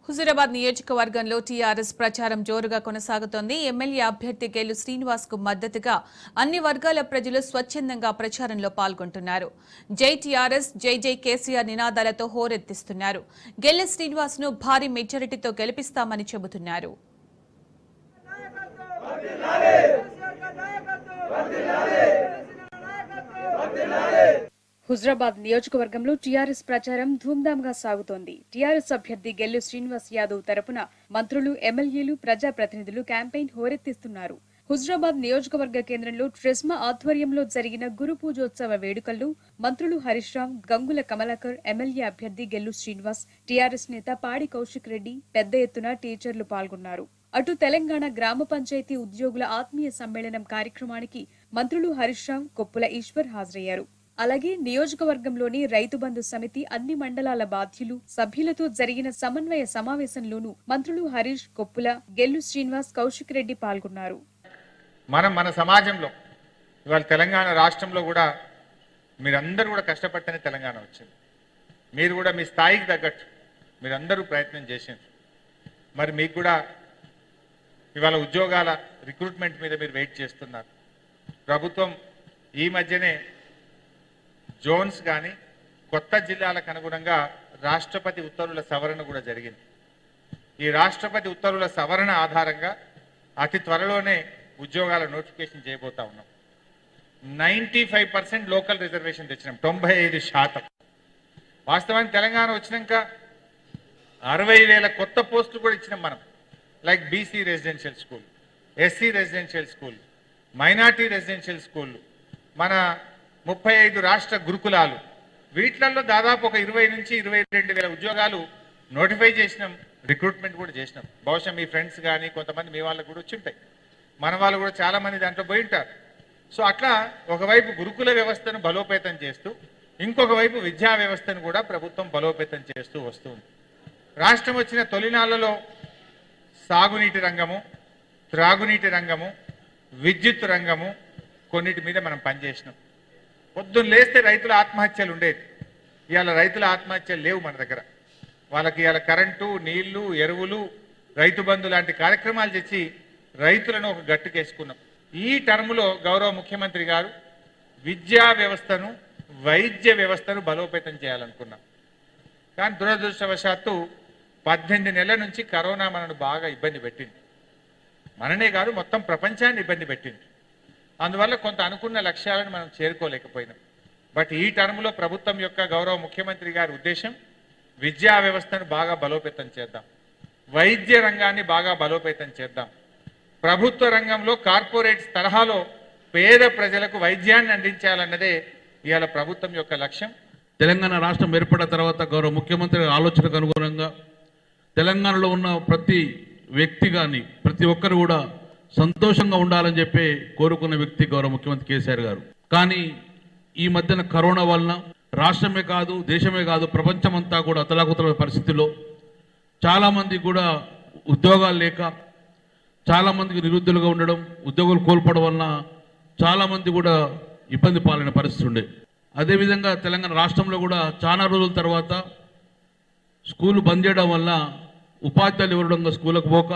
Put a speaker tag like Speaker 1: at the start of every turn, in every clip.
Speaker 1: హుజూరాబాద్ నియోజకవర్గంలో టీఆర్ఎస్ ప్రచారం జోరుగా కొనసాగుతోంది ఎమ్మెల్యే అభ్యర్థి గేలు శ్రీనివాస్ కు మద్దతుగా అన్ని వర్గాల ప్రజలు స్వచ్ఛందంగా ప్రచారంలో పాల్గొంటున్నారు జై టీఆర్ఎస్ జై జై కేసీఆర్ నినాదాలతో హోరెత్తిస్తున్నారు గెల్లె శ్రీనివాస్ ను భారీ మెజారిటీతో గెలిపిస్తామని చెబుతున్నారు
Speaker 2: హుజరాబాద్ నియోజకవర్గంలో టీఆర్ఎస్ ప్రచారం ధూమ్ధాంగా సాగుతోంది టీఆర్ఎస్ అభ్యర్థి గెల్లు శ్రీనివాస్ యాదవ్ తరపున మంత్రులు ఎమ్మెల్యేలు ప్రజాప్రతినిధులు క్యాంపెయిన్ హోరెత్తిస్తున్నారు హుజరాబాద్ నియోజకవర్గ కేంద్రంలో ట్రెస్మా ఆధ్వర్యంలో జరిగిన గురు పూజోత్సవ వేడుకల్లో మంత్రులు హరీష్ రామ్ గంగుల కమలాకర్ ఎమ్మెల్యే అభ్యర్థి గెల్లు శ్రీనివాస్ టీఆర్ఎస్ నేత పాడి కౌశిక్ రెడ్డి పెద్ద ఎత్తున టీచర్లు పాల్గొన్నారు అటు తెలంగాణ గ్రామ పంచాయతీ ఉద్యోగుల ఆత్మీయ సమ్మేళనం కార్యక్రమానికి మంత్రులు హరీష్ రామ్ కొప్పుల ఈశ్వర్ హాజరయ్యారు అలాగే నియోజకవర్గంలోని రైతు బంధు సమితి అన్ని మండలాల బాధ్యులు సభ్యులతో జరిగిన సమన్వయ సమావేశంలోనూ మంత్రులు హరీష్ కొప్పుల గెల్లు శ్రీనివాస్ కౌశిక్ రెడ్డి పాల్గొన్నారు
Speaker 3: మనం మన సమాజంలో ఇవాళ తెలంగాణ రాష్ట్రంలో కూడా మీరందరూ కూడా కష్టపడితేనే తెలంగాణ వచ్చింది మీరు కూడా మీ స్థాయికి తగ్గట్టు మీరందరూ ప్రయత్నం చేసారు మరి మీకు కూడా ఇవాళ ఉద్యోగాల రిక్రూట్మెంట్ మీద మీరు వెయిట్ చేస్తున్నారు ప్రభుత్వం ఈ మధ్యనే జోన్స్ కానీ కొత్త జిల్లాలకు అనుగుణంగా రాష్ట్రపతి ఉత్తర్వుల సవరణ కూడా జరిగింది ఈ రాష్ట్రపతి ఉత్తర్వుల సవరణ ఆధారంగా అతి త్వరలోనే ఉద్యోగాల నోటిఫికేషన్ చేయబోతా ఉన్నాం ninety five percent local reservation తెచ్చినాం తొంభై ఐదు శాతం వాస్తవానికి తెలంగాణ వచ్చినాక అరవై వేల కొత్త పోస్టులు కూడా ఇచ్చినాం మనం like BC residential school SC residential school minority residential school మన ముప్పై ఐదు రాష్ట్ర గురుకులాలు వీటిలలో దాదాపు ఒక ఇరవై నుంచి ఇరవై రెండు వేల ఉద్యోగాలు నోటిఫై చేసినాం రిక్రూట్మెంట్ కూడా చేసినాం బహుశా మీ ఫ్రెండ్స్ కానీ కొంతమంది మీ వాళ్ళకు కూడా వచ్చి ఉంటాయి మన వాళ్ళు కూడా చాలా మంది దాంట్లో పోయి ఉంటారు సో అట్లా ఒకవైపు గురుకుల వ్యవస్థను బలోపేతం చేస్తూ ఇంకొక వైపు విద్యా వ్యవస్థను కూడా ప్రభుత్వం బలోపేతం చేస్తూ వస్తుంది రాష్ట్రం వచ్చిన తొలినాళ్లలో సాగునీటి రంగము త్రాగునీటి రంగము విద్యుత్ రంగము కొన్నిటి మీద మనం పనిచేసినాం పొద్దున్న లేస్తే రైతుల ఆత్మహత్యలు ఉండేది ఇవాళ రైతుల ఆత్మహత్యలు లేవు మన దగ్గర వాళ్ళకి ఇవాళ కరెంటు నీళ్లు ఎరువులు రైతు బంధు లాంటి కార్యక్రమాలు తెచ్చి రైతులను ఒక గట్టుకేసుకున్నాం ఈ టర్ములో గౌరవ ముఖ్యమంత్రి గారు విద్యా వ్యవస్థను వైద్య వ్యవస్థను బలోపేతం చేయాలనుకున్నాం కానీ దురదృష్టవశాత్తు పద్దెనిమిది నెలల నుంచి కరోనా మనను బాగా ఇబ్బంది పెట్టింది మననే కాదు మొత్తం ప్రపంచాన్ని ఇబ్బంది పెట్టింది అందువల్ల కొంత అనుకున్న లక్ష్యాలను మనం చేరుకోలేకపోయినాం బట్ ఈ టర్మ్లో ప్రభుత్వం యొక్క గౌరవ ముఖ్యమంత్రి గారి ఉద్దేశం విద్యా వ్యవస్థను బాగా బలోపేతం చేద్దాం వైద్య రంగాన్ని బాగా బలోపేతం చేద్దాం ప్రభుత్వ రంగంలో కార్పొరేట్స్ తరహాలో పేద ప్రజలకు వైద్యాన్ని అందించాలన్నదే ఇవాళ ప్రభుత్వం యొక్క లక్ష్యం
Speaker 4: తెలంగాణ రాష్ట్రం ఏర్పడిన తర్వాత గౌరవ ముఖ్యమంత్రి గారి ఆలోచనకు అనుగుణంగా తెలంగాణలో ఉన్న ప్రతి వ్యక్తి కానీ ప్రతి ఒక్కరు కూడా సంతోషంగా ఉండాలని చెప్పి కోరుకున్న వ్యక్తి గౌరవ ముఖ్యమంత్రి కేసీఆర్ గారు కానీ ఈ మధ్యన కరోనా వలన రాష్ట్రమే కాదు దేశమే కాదు ప్రపంచమంతా కూడా అతలాకుతల పరిస్థితిలో చాలామంది కూడా ఉద్యోగాలు లేక చాలామందికి నిరుద్యోగులుగా ఉండడం ఉద్యోగులు కోల్పోవడం వలన చాలామంది కూడా ఇబ్బంది పాలైన పరిస్థితి ఉండే అదేవిధంగా తెలంగాణ రాష్ట్రంలో కూడా చాలా రోజుల తర్వాత స్కూల్ బంద్ చేయడం వల్ల ఉపాధ్యాయులు ఇవ్వడం స్కూళ్ళకు పోక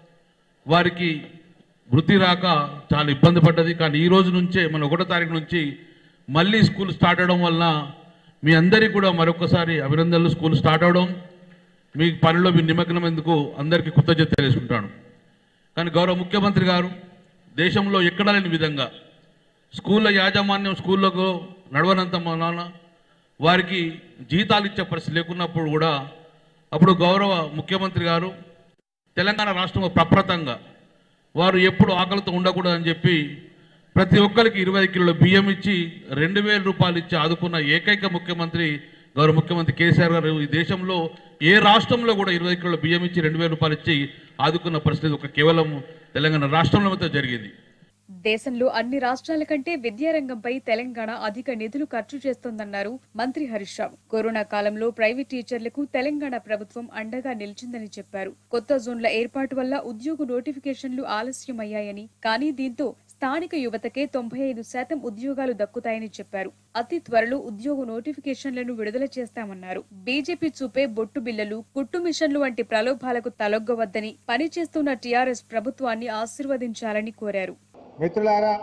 Speaker 4: వారికి వృత్తి రాక చాలా ఇబ్బంది పడ్డది కానీ ఈ రోజు నుంచే మన ఒకటో తారీఖు నుంచి మళ్ళీ స్కూల్ స్టార్ట్ అవడం వల్ల మీ అందరికీ కూడా మరొకసారి అభినందనలు స్కూల్ స్టార్ట్ అవడం మీ పనిలో మీ నిమగ్నం ఎందుకు అందరికీ కృతజ్ఞత తెలుసుకుంటాను కానీ గౌరవ ముఖ్యమంత్రి గారు దేశంలో ఎక్కడా లేని విధంగా స్కూళ్ళ యాజమాన్యం స్కూళ్ళకు నడవనంత మన వారికి జీతాలు ఇచ్చే పరిస్థితి లేకున్నప్పుడు కూడా అప్పుడు గౌరవ ముఖ్యమంత్రి గారు తెలంగాణ రాష్ట్రంలో ప్రప్రతంగా వారు ఎప్పుడు ఆకలితో ఉండకూడదని చెప్పి ప్రతి ఒక్కరికి ఇరవై కిలోల బియ్యం ఇచ్చి రెండు వేల రూపాయలు ఇచ్చి ఆదుకున్న ఏకైక ముఖ్యమంత్రి గౌరవ ముఖ్యమంత్రి కేసీఆర్ గారు ఈ దేశంలో ఏ రాష్ట్రంలో కూడా ఇరవై కిలోల బియ్యం ఇచ్చి రెండు వేల రూపాయలు ఇచ్చి ఆదుకున్న పరిస్థితి ఒక కేవలం తెలంగాణ రాష్ట్రంలో మాత్రం జరిగింది
Speaker 2: దేశంలో అన్ని రాష్ట్రాల కంటే విద్యారంగంపై తెలంగాణ అధిక నిధులు ఖర్చు చేస్తోందన్నారు మంత్రి హరీష్ రావు కరోనా కాలంలో ప్రైవేట్ టీచర్లకు తెలంగాణ ప్రభుత్వం అండగా నిలిచిందని చెప్పారు కొత్త జోన్ల ఏర్పాటు వల్ల ఉద్యోగ నోటిఫికేషన్లు ఆలస్యమయ్యాయని కానీ దీంతో స్థానిక యువతకే తొంభై ఐదు శాతం ఉద్యోగాలు దక్కుతాయని చెప్పారు అతి త్వరలో ఉద్యోగ నోటిఫికేషన్లను విడుదల చేస్తామన్నారు బీజేపీ చూపే బొట్టు బిల్లలు కుట్టు మిషన్లు వంటి ప్రలోభాలకు తలొగ్గవద్దని పనిచేస్తున్న టీఆర్ఎస్ ప్రభుత్వాన్ని ఆశీర్వదించాలని కోరారు
Speaker 5: మిత్రులారా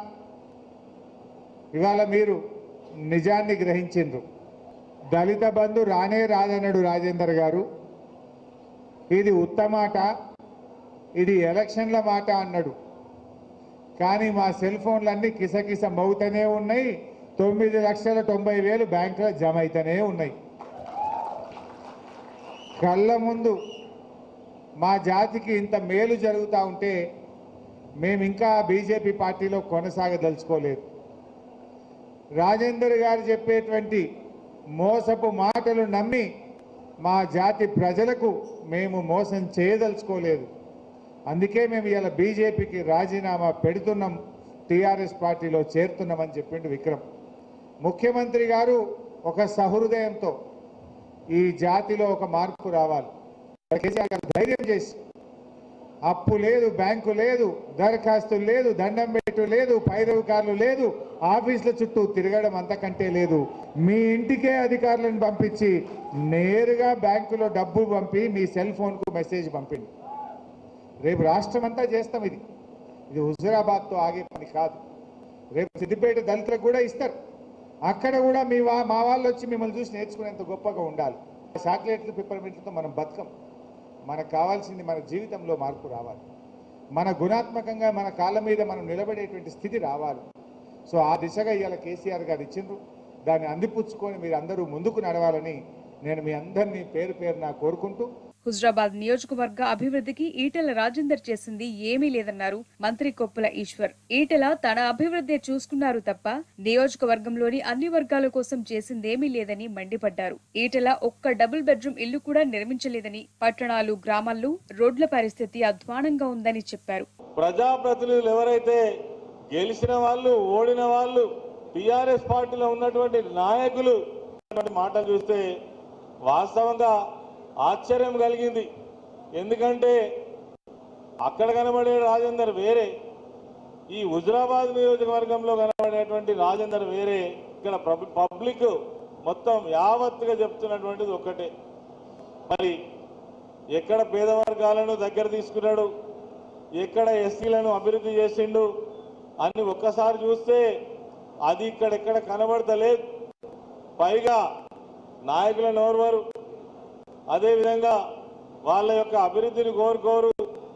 Speaker 5: ఇవాళ మీరు నిజాన్ని గ్రహించిండ్రు దళిత బంధు రానే రాదన్నాడు రాజేందర్ గారు ఇది ఉత్తమాట ఇది ఎలక్షన్ల మాట అన్నాడు కానీ మా సెల్ ఫోన్లన్నీ కిసకిస మౌతనే ఉన్నాయి తొమ్మిది లక్షల తొంభై వేలు బ్యాంకులో జమ అయితేనే ఉన్నాయి కళ్ళ ముందు మా జాతికి ఇంత మేలు జరుగుతూ ఉంటే మేము ఇంకా బీజేపీ పార్టీలో కొనసాగదలుచుకోలేదు రాజేందర్ గారు చెప్పేటువంటి మోసపు మాటలు నమ్మి మా జాతి ప్రజలకు మేము మోసం చేయదలుచుకోలేదు అందుకే మేము ఇలా బీజేపీకి రాజీనామా పెడుతున్నాం టీఆర్ఎస్ పార్టీలో చేరుతున్నామని చెప్పిండు విక్రమ్ ముఖ్యమంత్రి గారు ఒక సహృదయంతో ఈ జాతిలో ఒక మార్పు రావాలి కేసీఆర్ గారు ధైర్యం చేసి అప్పు లేదు బ్యాంకు లేదు దరఖాస్తు లేదు దండం పెట్టు లేదు పైరవికారులు లేదు ఆఫీసుల చుట్టూ తిరగడం అంతకంటే లేదు మీ ఇంటికే అధికారులను పంపించి నేరుగా బ్యాంకులో డబ్బు పంపి మీ సెల్ ఫోన్కు మెసేజ్ పంపింది రేపు రాష్ట్రం అంతా చేస్తాం ఇది ఇది హుజురాబాద్తో ఆగే పని కాదు రేపు సిద్దిపేట దళితులకు కూడా ఇస్తారు అక్కడ కూడా మీ వా మా వాళ్ళు వచ్చి మిమ్మల్ని చూసి నేర్చుకునేంత గొప్పగా ఉండాలి చాక్లెట్లు పిప్పర్మెంట్లతో మనం బతకం మనకు కావాల్సింది మన జీవితంలో మార్పు రావాలి మన గుణాత్మకంగా మన కాళ్ళ మీద మనం నిలబడేటువంటి స్థితి రావాలి సో ఆ దిశగా ఇవాళ కేసీఆర్ గారు ఇచ్చిండ్రు దాన్ని అందిపుచ్చుకొని మీరు అందరూ ముందుకు నడవాలని నేను మీ అందరినీ పేరు పేరున కోరుకుంటూ
Speaker 2: హుజరాబాద్ నియోజకవర్గ అభివృద్ధికి ఈటెల రాజేందర్ చేసింది ఏమీ లేదన్నారు మంత్రి కొప్పుల ఈశ్వర్ ఈటెల తన అభివృద్ధి చూసుకున్నారు తప్ప నియోజకవర్గంలోని అన్ని వర్గాల కోసం చేసిందేమీ లేదని మండిపడ్డారు ఈటెల ఒక్క డబుల్ బెడ్రూమ్ ఇల్లు కూడా నిర్మించలేదని పట్టణాలు గ్రామాల్లో రోడ్ల పరిస్థితి అధ్వానంగా ఉందని చెప్పారు
Speaker 6: ప్రజాప్రతినిధులు ఎవరైతే గెలిచిన వాళ్ళు ఓడిన వాళ్ళు టిఆర్ఎస్ పార్టీలో ఉన్నటువంటి నాయకులు అటువంటి మాటలు చూస్తే వాస్తవంగా ఆశ్చర్యం కలిగింది ఎందుకంటే అక్కడ కనబడే రాజేందర్ వేరే ఈ హుజరాబాద్ నియోజకవర్గంలో కనబడేటువంటి రాజేందర్ వేరే ఇక్కడ పబ్- పబ్లిక్ మొత్తం యావత్తుగా చెప్తున్నటువంటిది ఒక్కటే మరి ఎక్కడ పేద వర్గాలను దగ్గర తీసుకున్నాడు ఎక్కడ ఎస్సీలను అభివృద్ధి చేసిండు అని ఒక్కసారి చూస్తే అది ఇక్కడెక్కడ కనబడతలేదు పైగా నాయకులను ఎవరు అదేవిధంగా వాళ్ళ యొక్క అభివృద్ధిని కోరుకోరు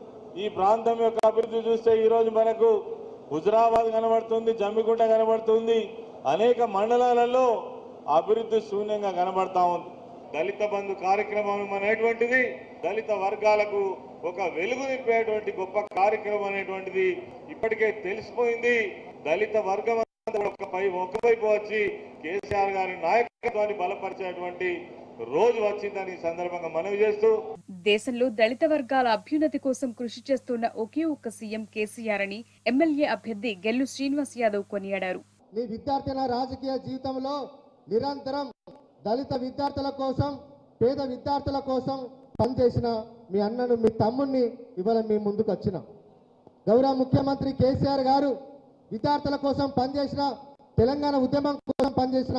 Speaker 6: ఈ ప్రాంతం యొక్క అభివృద్ధి చూస్తే ఈరోజు మనకు హుజరాబాద్ కనబడుతుంది జమ్మిగుంట కనబడుతుంది అనేక మండలాలలో అభివృద్ధి శూన్యంగా కనబడతా ఉంది దళిత బంధు కార్యక్రమం అనేటువంటిది దళిత వర్గాలకు ఒక వెలుగు నింపేటువంటి గొప్ప కార్యక్రమం అనేటువంటిది ఇప్పటికే తెలిసిపోయింది దళిత వర్గం అంతా కూడా ఒక పై ఒకవైపు వచ్చి కేసీఆర్ గారి నాయకత్వాన్ని బలపరిచేటువంటి రోజు వచ్చిందని ఈ సందర్భంగా మనవి చేస్తూ
Speaker 2: దేశంలో దళిత వర్గాల అభ్యున్నతి కోసం కృషి చేస్తున్న ఒకే ఒక్క సీఎం కేసీఆర్ అని ఎమ్మెల్యే అభ్యర్థి గెల్లు శ్రీనివాస్ యాదవ్ కొనియాడారు
Speaker 7: నీ విద్యార్థుల రాజకీయ జీవితంలో నిరంతరం దళిత విద్యార్థుల కోసం పేద విద్యార్థుల కోసం పనిచేసిన మీ అన్నను మీ తమ్ముడిని ఇవాళ మీ ముందుకు వచ్చిన గౌరవ ముఖ్యమంత్రి కేసీఆర్ గారు విద్యార్థుల కోసం పనిచేసిన తెలంగాణ ఉద్యమం కోసం పనిచేసిన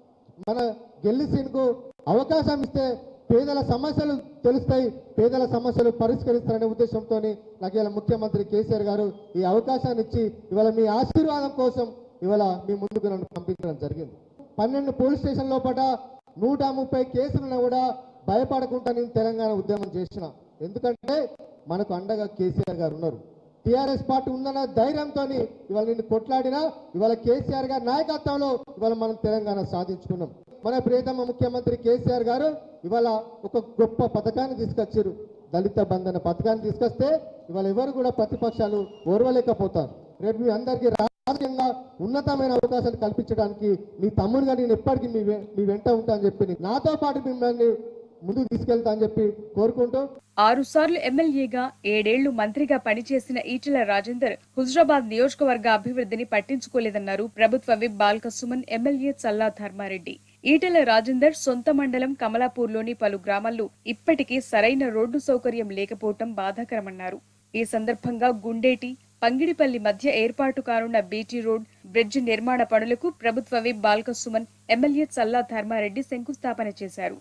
Speaker 7: మన గెల్లిసీన్కు అవకాశం ఇస్తే పేదల సమస్యలు తెలుస్తాయి పేదల సమస్యలు పరిష్కరిస్తారనే ఉద్దేశంతో నాకు ఇవాళ ముఖ్యమంత్రి కేసీఆర్ గారు ఈ అవకాశాన్ని ఇచ్చి ఇవాళ మీ ఆశీర్వాదం కోసం ఇవాళ మీ ముందుకు నన్ను పంపించడం జరిగింది పన్నెండు పోలీస్ స్టేషన్ లోపల నూట ముప్పై కేసులను కూడా భయపడకుండా నేను తెలంగాణ ఉద్యమం చేసిన ఎందుకంటే మనకు అండగా కేసీఆర్ గారు ఉన్నారు టిఆర్ఎస్ పార్టీ ఉందన్న ధైర్యంతో ఇవాళ నిన్ను కొట్లాడినా ఇవాళ కేసీఆర్ గారి నాయకత్వంలో ఇవాళ మనం తెలంగాణ సాధించుకున్నాం మన ప్రియతమ ముఖ్యమంత్రి కేసీఆర్ గారు ఇవాళ ఒక గొప్ప పథకాన్ని తీసుకొచ్చారు దళిత బంధన పథకాన్ని తీసుకొస్తే ఇవాళ ఎవరు కూడా ప్రతిపక్షాలు ఓర్వలేకపోతారు రేపు మీ అందరికీ రాజకీయంగా ఉన్నతమైన అవకాశాలు కల్పించడానికి మీ తమ్ముడుగా నేను ఎప్పటికీ మీ వె- మీ వెంట ఉంటా అని చెప్పి నాతో పాటు మిమ్మల్ని ముందుకు తీసుకెళ్తా అని చెప్పి కోరుకుంటూ
Speaker 2: ఆరుసార్లు ఎమ్మెల్యేగా ఏడేళ్లు మంత్రిగా పనిచేసిన ఈటెల రాజేందర్ హుజరాబాద్ నియోజకవర్గ అభివృద్ధిని పట్టించుకోలేదన్నారు ప్రభుత్వ విప్ బాల్క సుమన్ ఎమ్మెల్యే చల్లా ధర్మారెడ్డి ఈటెల రాజేందర్ సొంత మండలం కమలాపూర్లోని పలు గ్రామాల్లో ఇప్పటికీ సరైన రోడ్డు సౌకర్యం లేకపోవటం బాధాకరమన్నారు ఈ సందర్భంగా గుండేటి పంగిడిపల్లి మధ్య ఏర్పాటు కానున్న బీటీ రోడ్ బ్రిడ్జ్ నిర్మాణ పనులకు ప్రభుత్వ విప్ బాల్క సుమన్ ఎమ్మెల్యే చల్లా ధర్మారెడ్డి శంకుస్థాపన చేశారు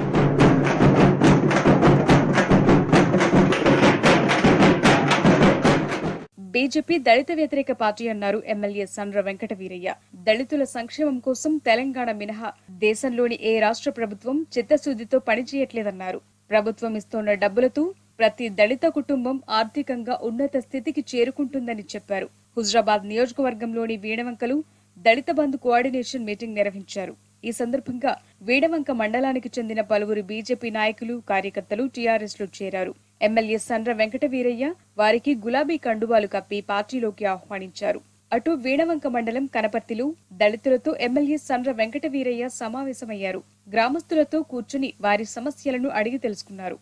Speaker 2: బీజేపీ దళిత వ్యతిరేక పార్టీ అన్నారు ఎమ్మెల్యే సండ్ర వెంకట వీరయ్య దళితుల సంక్షేమం కోసం తెలంగాణ మినహా దేశంలోని ఏ రాష్ట్ర ప్రభుత్వం చిత్తశుద్ధితో పనిచేయట్లేదన్నారు ప్రభుత్వం ఇస్తున్న డబ్బులతో ప్రతి దళిత కుటుంబం ఆర్థికంగా ఉన్నత స్థితికి చేరుకుంటుందని చెప్పారు హుజరాబాద్ నియోజకవర్గంలోని వీణవంకలు దళిత బంధు కోఆర్డినేషన్ మీటింగ్ నిర్వహించారు ఈ సందర్భంగా వీడవంక మండలానికి చెందిన పలువురు బీజేపీ నాయకులు కార్యకర్తలు టీఆర్ఎస్ లో చేరారు ఎమ్మెల్యే సండ్ర వెంకట వీరయ్య వారికి గులాబీ కండువాలు కప్పి పార్టీలోకి ఆహ్వానించారు అటు వీణవంక మండలం కనపర్తిలో దళితులతో ఎమ్మెల్యే సండ్ర వెంకట వీరయ్య సమావేశమయ్యారు గ్రామస్తులతో కూర్చుని వారి సమస్యలను అడిగి తెలుసుకున్నారు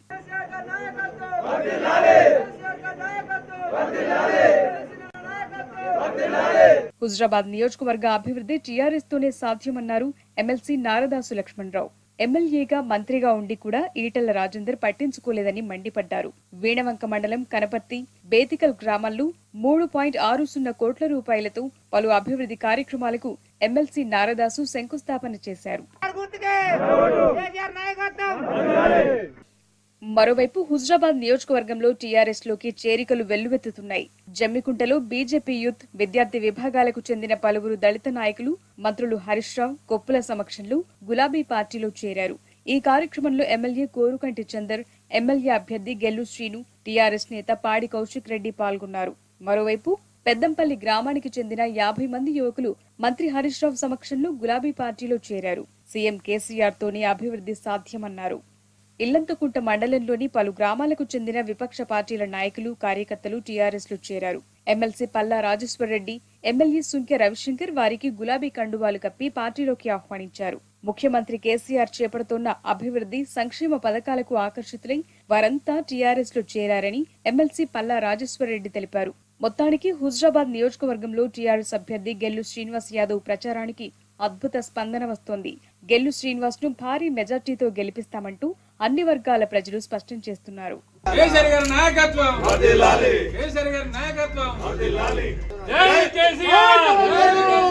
Speaker 2: హుజరాబాద్ నియోజకవర్గ అభివృద్ధి టీఆర్ఎస్ తోనే సాధ్యమన్నారు ఎమ్మెల్సీ నారదాసు లక్ష్మణరావు ఎమ్మెల్యేగా మంత్రిగా ఉండి కూడా ఈటెల రాజేందర్ పట్టించుకోలేదని మండిపడ్డారు వీణవంక మండలం కనపర్తి బేతికల్ గ్రామాల్లో మూడు పాయింట్ ఆరు సున్నా కోట్ల రూపాయలతో పలు అభివృద్ధి కార్యక్రమాలకు ఎమ్మెల్సీ నారదాసు శంకుస్థాపన చేశారు మరోవైపు హుజరాబాద్ నియోజకవర్గంలో టీఆర్ఎస్ లోకి చేరికలు వెల్లువెత్తుతున్నాయి జమ్మికుంటలో బీజేపీ యూత్ విద్యార్థి విభాగాలకు చెందిన పలువురు దళిత నాయకులు మంత్రులు హరీష్ రావు కొప్పుల సమక్షంలో గులాబీ పార్టీలో చేరారు ఈ కార్యక్రమంలో ఎమ్మెల్యే కోరుకంటి చందర్ ఎమ్మెల్యే అభ్యర్థి గెల్లు శ్రీను టీఆర్ఎస్ నేత పాడి కౌశిక్ రెడ్డి పాల్గొన్నారు మరోవైపు పెద్దంపల్లి గ్రామానికి చెందిన యాభై మంది యువకులు మంత్రి హరీష్ రావు సమక్షంలో గులాబీ పార్టీలో చేరారు సీఎం కేసీఆర్ తోనే అభివృద్ధి సాధ్యమన్నారు ఇల్లంతకుంట మండలంలోని పలు గ్రామాలకు చెందిన విపక్ష పార్టీల నాయకులు కార్యకర్తలు టీఆర్ఎస్ లో చేరారు ఎమ్మెల్సీ పల్లా రాజేశ్వరరెడ్డి ఎమ్మెల్యే సుంకె రవిశంకర్ వారికి గులాబీ కండువాలు కప్పి పార్టీలోకి ఆహ్వానించారు ముఖ్యమంత్రి కేసీఆర్ చేపడుతున్న అభివృద్ధి సంక్షేమ పథకాలకు ఆకర్షితులై వారంతా టీఆర్ఎస్ లో చేరారని ఎమ్మెల్సీ పల్లా రాజేశ్వరరెడ్డి తెలిపారు మొత్తానికి హుజరాబాద్ నియోజకవర్గంలో టీఆర్ఎస్ అభ్యర్థి గెల్లు శ్రీనివాస్ యాదవ్ ప్రచారానికి అద్భుత స్పందన వస్తోంది గెల్లు శ్రీనివాస్ ను భారీ మెజార్టీతో గెలిపిస్తామంటూ అన్ని వర్గాల ప్రజలు స్పష్టం చేస్తున్నారు
Speaker 8: కేసరి గారి నాయకత్వం కేసరి గారి నాయకత్వం జై కేసీఆర్